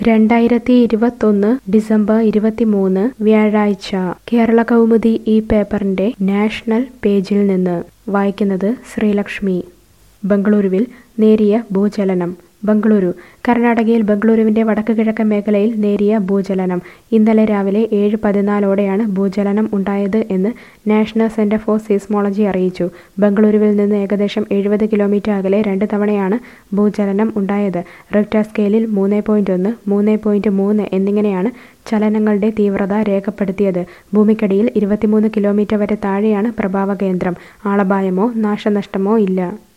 രണ്ടായിരത്തി ഇരുപത്തൊന്ന് ഡിസംബർ ഇരുപത്തിമൂന്ന് വ്യാഴാഴ്ച കേരള കൗമുദി ഈ പേപ്പറിന്റെ നാഷണൽ പേജിൽ നിന്ന് വായിക്കുന്നത് ശ്രീലക്ഷ്മി ബംഗളൂരുവിൽ നേരിയ ഭൂചലനം ബംഗളൂരു കർണാടകയിൽ ബംഗളൂരുവിന്റെ വടക്ക് കിഴക്കൻ മേഖലയിൽ നേരിയ ഭൂചലനം ഇന്നലെ രാവിലെ ഏഴ് പതിനാലോടെയാണ് ഭൂചലനം ഉണ്ടായത് എന്ന് നാഷണൽ സെന്റർ ഫോർ സീസ്മോളജി അറിയിച്ചു ബംഗളൂരുവിൽ നിന്ന് ഏകദേശം എഴുപത് കിലോമീറ്റർ അകലെ രണ്ട് തവണയാണ് ഭൂചലനം ഉണ്ടായത് റിക്ടർ സ്കെയിലിൽ മൂന്ന് പോയിന്റ് ഒന്ന് മൂന്ന് പോയിന്റ് മൂന്ന് എന്നിങ്ങനെയാണ് ചലനങ്ങളുടെ തീവ്രത രേഖപ്പെടുത്തിയത് ഭൂമിക്കടിയിൽ ഇരുപത്തിമൂന്ന് കിലോമീറ്റർ വരെ താഴെയാണ് പ്രഭാവ കേന്ദ്രം ആളപായമോ നാശനഷ്ടമോ ഇല്ല